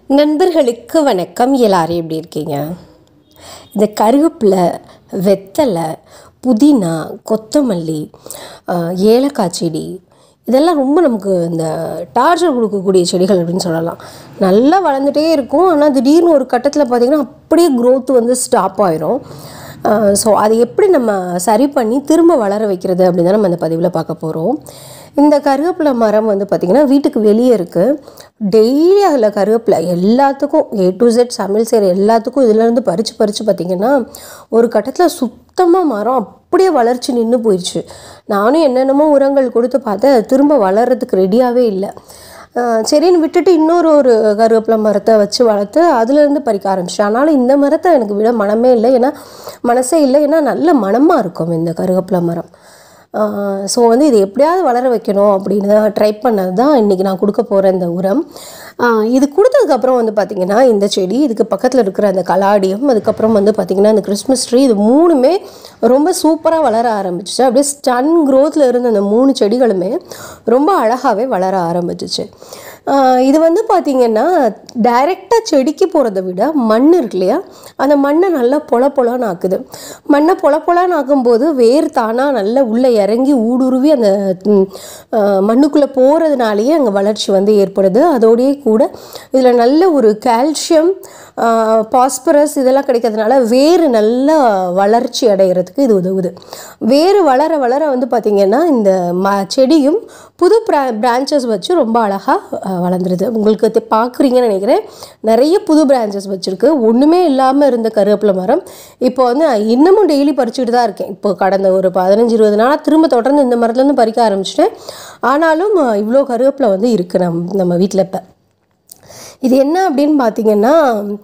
நண்பர்களுக்கு வணக்கம் எல்லாரும் எப்படி இருக்கீங்க இந்த கருவேப்பிலை வெத்தலை புதினா கொத்தமல்லி ஆஹ், ஏலக்காய் செடி இதெல்லாம் ரொம்ப நமக்கு இந்த டார்ச்சர் கொடுக்கக்கூடிய செடிகள் அப்படின்னு சொல்லலாம் நல்லா வளர்ந்துட்டே இருக்கும் ஆனால் திடீர்னு ஒரு கட்டத்தில் பார்த்திங்கன்னா அப்படியே growth வந்து ஸ்டாப் ஆயிரும் ஸோ அதை எப்படி நம்ம சரி பண்ணி திரும்ப வளர வைக்கிறது அப்படின்னு தான் நம்ம இந்த பதிவில் பார்க்க போகிறோம் இந்த கருவேப்பிலை மரம் வந்து பார்த்திங்கன்னா வீட்டுக்கு வெளியே இருக்குது டெய்லி அதில் கருவேப்பிலை எல்லாத்துக்கும் ஏ டு செட் சமையல் செய்கிற எல்லாத்துக்கும் இதுலேருந்து பறித்து பறித்து பார்த்திங்கன்னா ஒரு கட்டத்தில் சுத்தமாக மரம் அப்படியே வளர்ச்சி நின்று போயிடுச்சு நானும் என்னென்னமோ உரங்கள் கொடுத்து பார்த்தேன் அது திரும்ப வளர்கிறதுக்கு ரெடியாகவே இல்லை ஆஹ் சரின்னு விட்டுட்டு இன்னொரு ஒரு கருவேப்பிலை மரத்தை வச்சு வளர்த்து அதுலேருந்து பறிக்க ஆரம்பிச்சிட்டேன் ஆனாலும் இந்த மரத்தை எனக்கு விட மனமே இல்லை ஏன்னா மனசே இல்லை ஏன்னா நல்ல மனமாக இருக்கும் இந்த கருவேப்பிலை மரம் ஸோ வந்து இது எப்படியாவது வளர வைக்கணும் அப்படின்னு தான் ட்ரை பண்ணது தான் இன்றைக்கி நான் கொடுக்க போகிற இந்த உரம் ஆஹ் இது கொடுத்ததுக்கப்புறம் வந்து பார்த்திங்கன்னா இந்த செடி இதுக்கு பக்கத்தில் இருக்கிற அந்த கலாடியம் அதுக்கப்புறம் வந்து பார்த்திங்கன்னா இந்த கிறிஸ்மஸ் ட்ரீ இது மூணுமே ரொம்ப சூப்பராக வளர ஆரம்பிச்சிச்சு அப்படியே ஸ்டன் க்ரோத்தில் இருந்த அந்த மூணு செடிகளுமே ரொம்ப அழகாகவே வளர ஆரம்பிச்சிச்சு ஆஹ் இது வந்து பார்த்திங்கன்னா டைரெக்டாக செடிக்கு போகிறத விட மண் இருக்கு இல்லையா அந்த மண்ணை நல்லா பொல பொலன்னு ஆக்குது மண்ணை பொல பொலன்னு ஆக்கும்போது வேர் தானாக நல்லா உள்ளே இறங்கி ஊடுருவி அந்த ம், ஆஹ், மண்ணுக்குள்ளே போகிறதுனாலேயே அங்கே வளர்ச்சி வந்து ஏற்படுது அதோடயே கூட இதில் நல்ல ஒரு கால்சியம் பாஸ்பரஸ் இதெல்லாம் கிடைக்கிறதுனால வேர் நல்லா வளர்ச்சி அடைகிறதுக்கு இது உதவுது வேர் வளர வளர வந்து பார்த்திங்கன்னா இந்த ம செடியும் புது ப்ரா பிரான்ச்சஸ் வச்சு ரொம்ப அழகாக வளர்ந்துருது உங்களுக்கு தெ- பார்க்குறீங்கன்னு நினைக்கிறேன் நிறைய புது பிரான்ச்சஸ் வச்சுருக்கு ஒன்றுமே இல்லாமல் இருந்த கருவேப்பிலை மரம் இப்போ வந்து நான் இன்னமும் டெய்லி பறிச்சுட்டு தான் இருக்கேன் இப்போ கடந்த ஒரு பதினஞ்சு இருபது நாளாக திரும்ப தொடர்ந்து இந்த மரத்துலேருந்து பறிக்க ஆரம்பிச்சிட்டேன் ஆனாலும் இவ்வளோ கருவேப்பிலை வந்து இருக்குது நம் நம்ம வீட்டில் இப்போ இது என்ன அப்படின்னு பார்த்தீங்கன்னா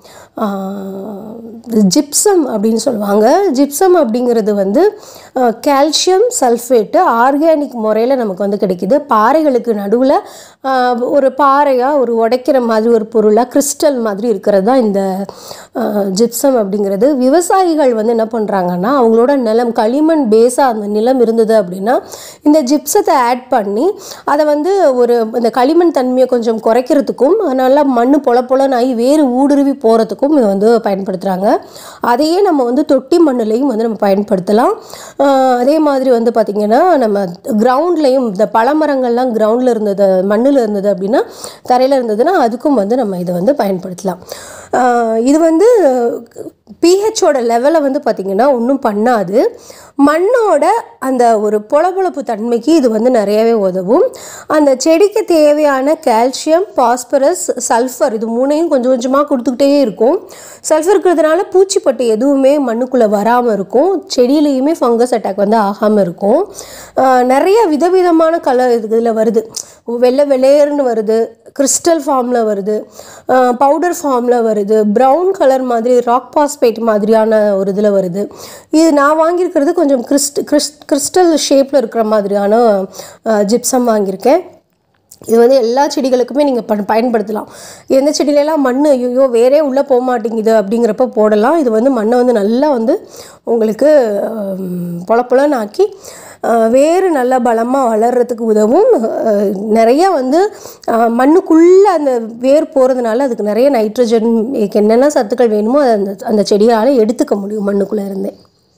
ஜிப்சம் அப்படின்னு சொல்லுவாங்க ஜிப்சம் அப்படிங்கிறது வந்து கால்சியம் சல்ஃபேட்டு ஆர்கானிக் முறையில் நமக்கு வந்து கிடைக்குது பாறைகளுக்கு நடுவில் ஒரு பாறையாக ஒரு உடைக்கிற மாதிரி ஒரு பொருளாக கிறிஸ்டல் மாதிரி இருக்கிறது தான் இந்த ஜிப்சம் அப்படிங்கிறது விவசாயிகள் வந்து என்ன பண்ணுறாங்கன்னா அவங்களோட நிலம் களிமண் பேஸாக அந்த நிலம் இருந்தது அப்படின்னா இந்த ஜிப்சத்தை ஆட் பண்ணி அதை வந்து ஒரு இந்த களிமண் தன்மையை கொஞ்சம் குறைக்கிறதுக்கும் நல்லா மண் பொல பொலன்னு ஆகி வேறு ஊடுருவி போகிறதுக்கும் இதை வந்து பயன்படுத்துகிறாங்க அதையே நம்ம வந்து தொட்டி மண்ணுலையும் வந்து நம்ம பயன்படுத்தலாம் ஆஹ் அதே மாதிரி வந்து பார்த்திங்கன்னா நம்ம கிரவுண்ட்லேயும் இந்த பழமரங்கள்லாம் கிரவுண்டில் இருந்தது மண்ணில் இருந்தது அப்படின்னா தரையில் இருந்ததுன்னா அதுக்கும் வந்து நம்ம இதை வந்து பயன்படுத்தலாம் ஆஹ் இது வந்து பிஹெச்சோட லெவலை வந்து பார்த்திங்கன்னா ஒன்றும் பண்ணாது மண்ணோட அந்த ஒரு பொளபொளப்பு தன்மைக்கு இது வந்து நிறையவே உதவும் அந்த செடிக்கு தேவையான கால்சியம் பாஸ்பரஸ் சல்ஃபர் இது மூணையும் கொஞ்சம் கொஞ்சமாக கொடுத்துக்கிட்டே இருக்கும் சல்ஃபர் இருக்கிறதுனால பூச்சிப்பட்டு எதுவுமே மண்ணுக்குள்ளே வராமல் இருக்கும் செடியிலையுமே ஃபங்கஸ் அட்டாக் வந்து ஆகாமல் இருக்கும் ஆஹ் நிறைய விதவிதமான கலர் இதில் வருது வெள்ளை வெள்ளையர்னு வருது கிறிஸ்டல் ஃபார்மில் வருது பவுடர் ஃபார்மில் வருது ப்ரௌன் கலர் மாதிரி ராக் பாஸ்பேட் மாதிரியான ஒரு இதில் வருது இது நான் வாங்கியிருக்கிறது கொஞ்சம் கிறிஸ்ட் கிறிஸ் கிறிஸ்டல் ஷேப்பில் இருக்கிற மாதிரியான ஜிப்சம் வாங்கியிருக்கேன் இது வந்து எல்லா செடிகளுக்குமே நீங்கள் ப பயன்படுத்தலாம் எந்த செடியிலலாம் மண் ஐயோ வேறே உள்ளே போக மாட்டேங்குது அப்படிங்கிறப்ப போடலாம் இது வந்து மண்ணை வந்து நல்லா வந்து உங்களுக்கு பொல பொலன்னு ஆக்கி அஹ், வேறு நல்லா பலமாக வளர்கிறதுக்கு உதவும் அஹ், நிறைய வந்து அஹ், மண்ணுக்குள்ளே அந்த வேர் போகிறதுனால அதுக்கு நிறைய நைட்ரஜன் என்னென்ன சத்துக்கள் வேணுமோ அதை அந்த அந்த செடியால் எடுத்துக்க முடியும் மண்ணுக்குள்ளே இருந்தே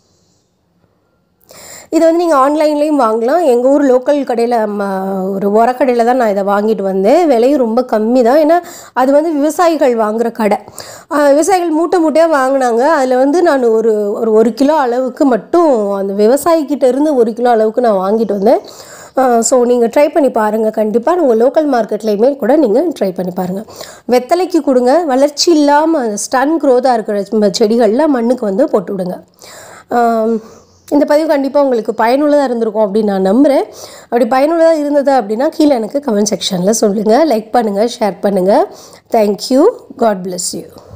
இது வந்து நீங்கள் ஆன்லைன்லேயும் வாங்கலாம் எங்கள் ஊர் லோக்கல் கடையில் ஒரு உரக்கடையில் தான் நான் இதை வாங்கிட்டு வந்தேன் விலையும் ரொம்ப கம்மி தான் ஏன்னா அது வந்து விவசாயிகள் வாங்குகிற கடை ஆஹ் விவசாயிகள் மூட்டை மூட்டையாக வாங்கினாங்க அதில் வந்து நான் ஒரு ஒரு ஒரு கிலோ அளவுக்கு மட்டும் அந்த விவசாயிக்கிட்ட இருந்து ஒரு கிலோ அளவுக்கு நான் வாங்கிட்டு வந்தேன் ஸோ நீங்கள் ட்ரை பண்ணி பாருங்கள் கண்டிப்பாக உங்கள் லோக்கல் மார்க்கெட்லேயுமே கூட நீங்கள் ட்ரை பண்ணி பாருங்கள் வெத்தலைக்கு கொடுங்க வளர்ச்சி இல்லாமல் ஸ்டன் க்ரோத்தாக இருக்கிற செடிகளில் மண்ணுக்கு வந்து போட்டு விடுங்க ஆம், இந்த பதிவு கண்டிப்பாக உங்களுக்கு பயனுள்ளதாக இருந்திருக்கும் அப்படின்னு நான் நம்புகிறேன் அப்படி பயனுள்ளதாக இருந்தது அப்படின்னா கீழே எனக்கு கமெண்ட் செக்ஷனில் சொல்லுங்கள் லைக் பண்ணுங்கள் ஷேர் பண்ணுங்கள் தேங்க்யூ காட் bless யூ